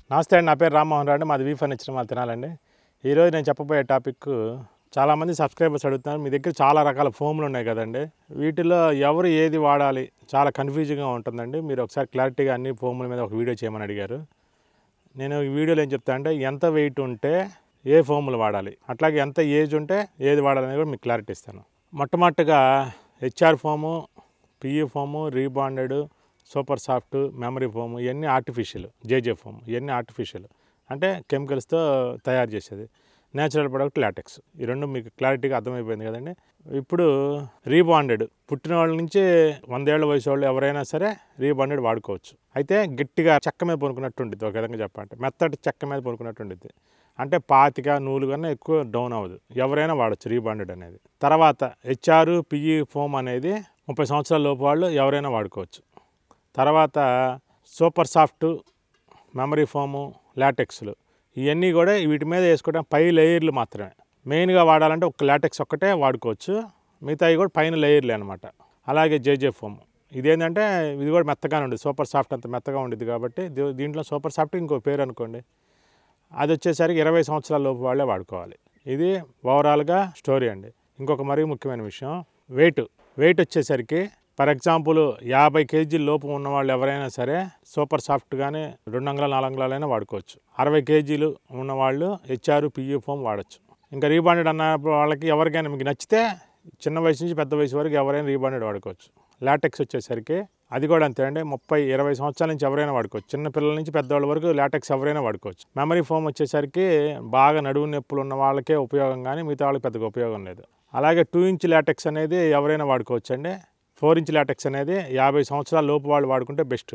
నమస్తే అండి నా పేరు రామ్మోహన్ రావు మాది వీ ఫర్నిచర్ మా తినాలండి ఈరోజు నేను చెప్పబోయే టాపిక్ చాలామంది సబ్స్క్రైబర్స్ అడుగుతున్నారు మీ దగ్గర చాలా రకాల ఫోమ్లు ఉన్నాయి కదండి వీటిలో ఎవరు ఏది వాడాలి చాలా కన్ఫ్యూజింగ్గా ఉంటుందండి మీరు ఒకసారి క్లారిటీగా అన్ని ఫోముల మీద ఒక వీడియో చేయమని అడిగారు నేను ఈ వీడియోలో ఏం చెప్తా అంటే ఎంత వెయిట్ ఉంటే ఏ ఫోములు వాడాలి అట్లాగే ఎంత ఏజ్ ఉంటే ఏది వాడాలని కూడా మీకు క్లారిటీ ఇస్తాను మొట్టమొదటిగా HR foam PE foam rebonded super soft memory foam ఇవన్నీ ఆర్టిఫిషియల్ జేజే ఫోమ్ ఇవన్నీ ఆర్టిఫిషియల్ అంటే కెమికల్స్తో తయారు చేసేది నేచురల్ ప్రొడక్ట్ లాటెక్స్ ఈ రెండు మీకు క్లారిటీగా అర్థమైపోయింది కదండి ఇప్పుడు రీబాండెడ్ పుట్టిన వాళ్ళ నుంచి వందేళ్ల వయసు వాళ్ళు ఎవరైనా సరే రీబాండెడ్ వాడుకోవచ్చు అయితే గట్టిగా చెక్క మీద పొనుకున్నట్టు ఉంటుంది ఒక విధంగా చెప్పాలంటే మెత్తటి చెక్క మీద పొనుకున్నట్టు ఉంటుంది అంటే పాతిక నూలు కన్నా ఎక్కువ డౌన్ అవ్వదు ఎవరైనా వాడచ్చు రీబాండెడ్ అనేది తర్వాత హెచ్ఆర్ పిఈ ఫోమ్ అనేది ముప్పై సంవత్సరాల లోపు వాళ్ళు ఎవరైనా వాడుకోవచ్చు తర్వాత సూపర్ సాఫ్ట్ మెమరీ ఫోము లాటెక్స్లు ఇవన్నీ కూడా వీటి మీద వేసుకోవడం పై లేయర్లు మాత్రమే మెయిన్గా వాడాలంటే ఒక లాటెక్స్ ఒక్కటే వాడుకోవచ్చు మిగతావి కూడా పైన లేయర్లే అనమాట అలాగే జేజే ఫోమ్ ఇదేంటంటే ఇది కూడా మెత్తగానే ఉంటుంది సూపర్ సాఫ్ట్ అంత మెత్తగా ఉంటుంది కాబట్టి దీ- దీంట్లో సూపర్ సాఫ్ట్ ఇంకో పేరు అనుకోండి అది వచ్చేసరికి ఇరవై సంవత్సరాల లోపు వాళ్ళే వాడుకోవాలి ఇది ఓవరాల్గా స్టోరీ అండి ఇంకొక మరీ ముఖ్యమైన విషయం వెయిట్ వెయిట్ వచ్చేసరికి ఫర్ ఎగ్జాంపుల్ యాభై కేజీల లోపు ఉన్న వాళ్ళు ఎవరైనా సరే సూపర్ సాఫ్ట్ కానీ రెండు అంగుళాలు నాలుగు అంగుళాలైనా వాడుకోవచ్చు అరవై కేజీలు ఉన్న వాళ్ళు హెచ్ఆర్ పియూ ఫోమ్ వాడచ్చు ఇంకా రీబాండెడ్ అన్న వాళ్ళకి ఎవరికైనా మీకు నచ్చితే చిన్న వయసు నుంచి పెద్ద వయసు వరకు ఎవరైనా రీబాండెడ్ వాడుకోవచ్చు లాటెక్స్ వచ్చేసరికి అది కూడా అంతే అండి ముప్పై ఇరవై సంవత్సరాల నుంచి ఎవరైనా వాడుకోవచ్చు చిన్న పిల్లల నుంచి పెద్దవాళ్ళ వరకు లాటెక్స్ ఎవరైనా వాడుకోవచ్చు మెమరీ ఫోమ్ వచ్చేసరికి బాగా నడువు నొప్పులు ఉన్న వాళ్ళకే ఉపయోగం కానీ మిగతా వాళ్ళకి పెద్దగా ఉపయోగం లేదు అలాగే టూ ఇంచ్ లాటెక్స్ అనేది ఎవరైనా వాడుకోవచ్చు అండి ఫోర్ ఇంచ్ లాటెక్స్ అనేది యాభై సంవత్సరాల లోపు వాళ్ళు వాడుకుంటే బెస్ట్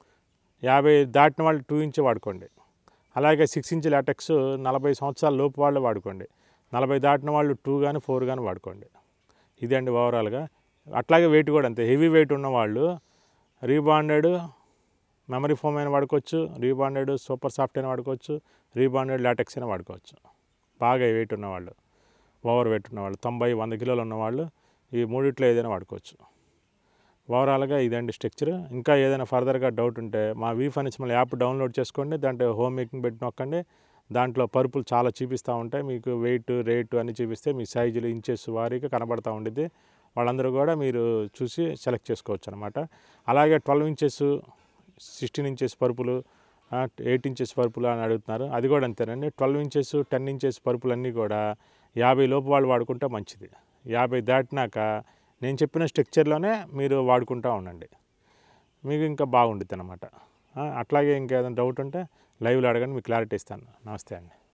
యాభై దాటిన వాళ్ళు టూ ఇంచ్ వాడుకోండి అలాగే సిక్స్ ఇంచ్ లాటెక్స్ నలభై సంవత్సరాల లోపు వాళ్ళు వాడుకోండి నలభై దాటిన వాళ్ళు టూ కానీ ఫోర్ కానీ వాడుకోండి ఇదే అండి ఓవరాల్గా అట్లాగే వెయిట్ కూడా అంతే హెవీ వెయిట్ ఉన్న వాళ్ళు రీబాండెడ్ మెమరీ ఫోమ్ అయినా వాడుకోవచ్చు రీబాండెడ్ సూపర్ సాఫ్ట్ అయినా వాడుకోవచ్చు రీబాండెడ్ లాటెక్స్ అయినా వాడుకోవచ్చు బాగా వెయిట్ ఉన్నవాళ్ళు ఓవర్ వెయిట్ ఉన్నవాళ్ళు తొంభై వంద కిలోలు ఉన్నవాళ్ళు ఈ మూడిట్లో ఏదైనా వాడుకోవచ్చు ఓవరాల్గా ఇదండి స్ట్రక్చర్ ఇంకా ఏదైనా ఫర్దర్గా డౌట్ ఉంటే మా వీ ఫర్నిచర్ యాప్ డౌన్లోడ్ చేసుకోండి దాంట్లో హోమ్ మేకింగ్ పెట్టి నొక్కండి దాంట్లో పరుపులు చాలా చూపిస్తూ ఉంటాయి మీకు వెయిట్ రేటు అన్ని చూపిస్తే మీ సైజులు ఇంచెస్ వారీగా కనబడతా ఉండిద్ది వాళ్ళందరూ కూడా మీరు చూసి సెలెక్ట్ చేసుకోవచ్చు అనమాట అలాగే ట్వెల్వ్ ఇంచెస్ సిక్స్టీన్ ఇంచెస్ పరుపులు ఎయిట్ ఇంచెస్ పరుపులు అని అడుగుతున్నారు అది కూడా అంతేనండి ట్వెల్వ్ ఇంచెస్ టెన్ ఇంచెస్ పరుపులు అన్నీ కూడా యాభై లోపు వాళ్ళు వాడుకుంటే మంచిది యాభై దాటినాక నేను చెప్పిన స్ట్రక్చర్లోనే మీరు వాడుకుంటూ ఉండండి మీకు ఇంకా బాగుంటుంది అనమాట అట్లాగే ఇంకేదైనా డౌట్ ఉంటే లైవ్లో అడగండి మీకు క్లారిటీ ఇస్తాను నమస్తే అండి